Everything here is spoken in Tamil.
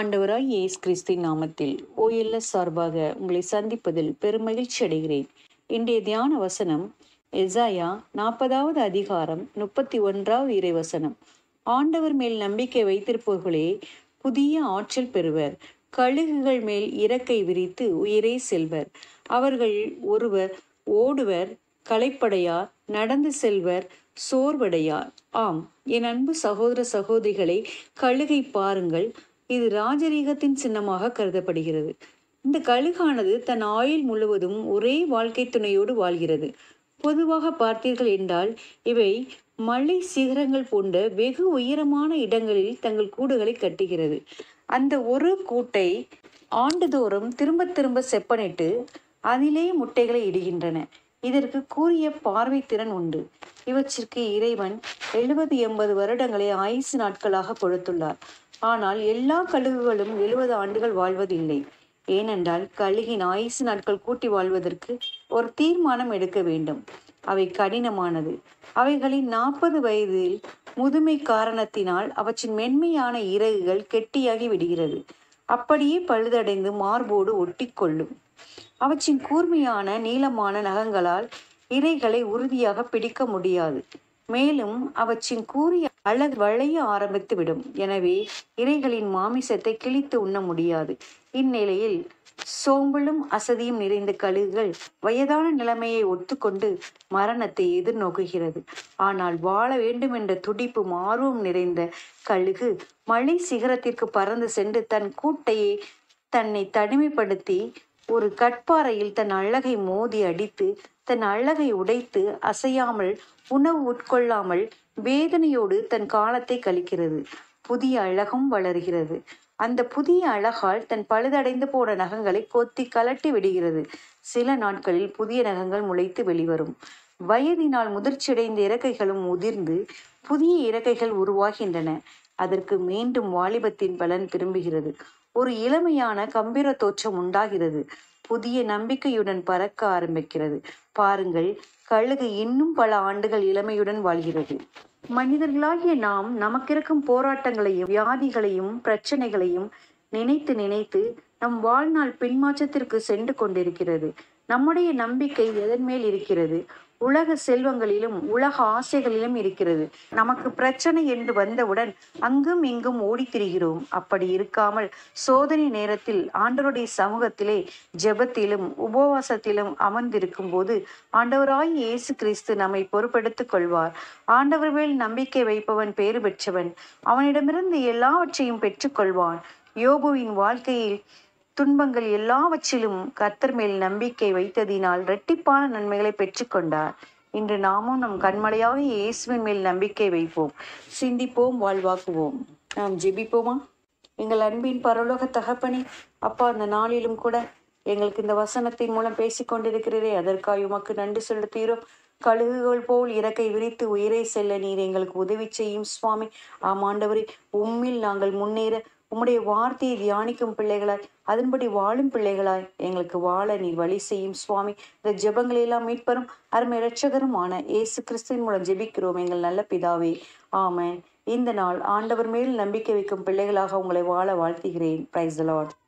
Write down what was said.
ஆண்டவராய் இயேசு கிறிஸ்தின் நாமத்தில் ஓஎல்எஸ் சார்பாக உங்களை சந்திப்பதில் பெருமகிழ்ச்சி அடைகிறேன் இன்றைய தியான வசனம் எசாயா நாற்பதாவது அதிகாரம் முப்பத்தி ஒன்றாவது இறைவசனம் ஆண்டவர் மேல் நம்பிக்கை வைத்திருப்பவர்களே புதிய ஆற்றல் பெறுவர் கழுகுகள் மேல் இறக்கை விரித்து உயிரே செல்வர் அவர்கள் ஒருவர் ஓடுவர் களைப்படையார் நடந்து செல்வர் சோர்வடையார் ஆம் என் அன்பு சகோதர சகோதரிகளை கழுகை பாருங்கள் இது ராஜரீகத்தின் சின்னமாக கருதப்படுகிறது இந்த கழுகானது தன் ஆயுள் முழுவதும் ஒரே வாழ்க்கை துணையோடு வாழ்கிறது பொதுவாக பார்த்தீர்கள் என்றால் இவை மலை சிகரங்கள் போன்ற வெகு உயரமான இடங்களில் தங்கள் கூடுகளை கட்டுகிறது அந்த ஒரு கூட்டை ஆண்டுதோறும் திரும்ப திரும்ப செப்பனிட்டு அதிலே முட்டைகளை இடுகின்றன இதற்கு கூறிய பார்வை திறன் உண்டு இவற்றிற்கு இறைவன் எழுபது எண்பது வருடங்களை ஆயுசு நாட்களாக கொடுத்துள்ளார் ஆனால் எல்லா கழுகுகளும் எழுபது ஆண்டுகள் வாழ்வதில்லை ஏனென்றால் கழுகின் ஆயுசு நாட்கள் கூட்டி வாழ்வதற்கு ஒரு தீர்மானம் எடுக்க வேண்டும் அவை கடினமானது அவைகளின் நாற்பது வயதில் முதுமை காரணத்தினால் அவற்றின் மென்மையான இறகுகள் கெட்டியாகி விடுகிறது அப்படியே பழுதடைந்து மார்போடு ஒட்டிக்கொள்ளும் அவற்றின் கூர்மையான நீளமான நகங்களால் இறைகளை உறுதியாக பிடிக்க முடியாது மேலும் அவற்றின் கூறிய அழகு வளைய ஆரம்பித்து விடும் எனவே இறைகளின் மாமிசத்தை கிழித்து உண்ண முடியாது இந்நிலையில் சோம்பலும் அசதியும் நிறைந்த கழுகுகள் வயதான நிலைமையை ஒத்துக்கொண்டு மரணத்தை எதிர்நோக்குகிறது ஆனால் வாழ வேண்டும் என்ற துடிப்பும் ஆர்வம் நிறைந்த கழுகு மலை சிகரத்திற்கு பறந்து சென்று தன் கூட்டையை தன்னை தனிமைப்படுத்தி ஒரு கட்பாறையில் தன் அழகை மோதி அடித்து தன் அழகை உடைத்து அசையாமல் உணவு உட்கொள்ளாமல் வேதனையோடு தன் காலத்தை கழிக்கிறது புதிய அழகும் வளர்கிறது அந்த புதிய அழகால் தன் பழுதடைந்து போன நகங்களை கொத்தி கலட்டி விடுகிறது சில நாட்களில் புதிய நகங்கள் முளைத்து வெளிவரும் வயதினால் முதிர்ச்சியடைந்த இறக்கைகளும் உதிர்ந்து புதிய இறக்கைகள் உருவாகின்றன அதற்கு மீண்டும் வாலிபத்தின் பலன் திரும்புகிறது ஒரு இளமையான கம்பீர தோற்றம் உண்டாகிறது புதிய நம்பிக்கையுடன் பறக்க ஆரம்பிக்கிறது பாருங்கள் கழுகு இன்னும் பல ஆண்டுகள் இளமையுடன் வாழ்கிறது மனிதர்களாகிய நாம் நமக்கிருக்கும் போராட்டங்களையும் வியாதிகளையும் பிரச்சனைகளையும் நினைத்து நினைத்து நம் வாழ்நாள் பின்மாற்றத்திற்கு சென்று கொண்டிருக்கிறது நம்முடைய நம்பிக்கை எதன் மேல் இருக்கிறது உலக செல்வங்களிலும் உலக ஆசைகளிலும் இருக்கிறது நமக்கு பிரச்சனை என்று வந்தவுடன் அங்கும் இங்கும் ஓடித் திரிகிறோம் அப்படி இருக்காமல் சோதனை நேரத்தில் ஆண்டவருடைய சமூகத்திலே ஜெபத்திலும் உபவாசத்திலும் அமர்ந்திருக்கும் போது ஆண்டவராய் இயேசு கிறிஸ்து நம்மை பொறுப்பெடுத்துக் கொள்வார் ஆண்டவர் மேல் நம்பிக்கை வைப்பவன் பேறு பெற்றவன் அவனிடமிருந்து எல்லாவற்றையும் பெற்றுக்கொள்வான் யோபுவின் வாழ்க்கையில் துன்பங்கள் எல்லாவற்றிலும் கர்த்தர் மேல் நம்பிக்கை வைத்ததினால் இரட்டிப்பான நன்மைகளை பெற்றுக்கொண்டார் இன்று நாமும் நம் கண்மலையாக இயேசுவின் மேல் நம்பிக்கை வைப்போம் சிந்திப்போம் வாழ்வாக்குவோம் நாம் ஜெபிப்போமா எங்கள் அன்பின் பரலோக தகப்பனே அப்பா அந்த நாளிலும் கூட எங்களுக்கு இந்த வசனத்தின் மூலம் பேசிக் கொண்டிருக்கிறீரே அதற்காக உமக்கு நன்றி செலுத்துகிறோம் கழுகுகள் போல் இறக்கை விரித்து உயிரை செல்ல நீர் எங்களுக்கு உதவி செய்யும் சுவாமி ஆமாண்டவரே உம்மில் நாங்கள் முன்னேற உம்முடைய வார்த்தையை தியானிக்கும் பிள்ளைகளாய் அதன்படி வாழும் பிள்ளைகளாய் எங்களுக்கு வாழ நீ வழி செய்யும் சுவாமி இந்த ஜெபங்களை எல்லாம் மீட்பரும் அருமை இரட்சகருமான இயேசு கிறிஸ்துவின் மூலம் ஜெபிக்கிறோம் எங்கள் நல்ல பிதாவே ஆமேன் இந்த நாள் ஆண்டவர் மேல் நம்பிக்கை வைக்கும் பிள்ளைகளாக உங்களை வாழ வாழ்த்துகிறேன் பிரைஸ் லார்ட்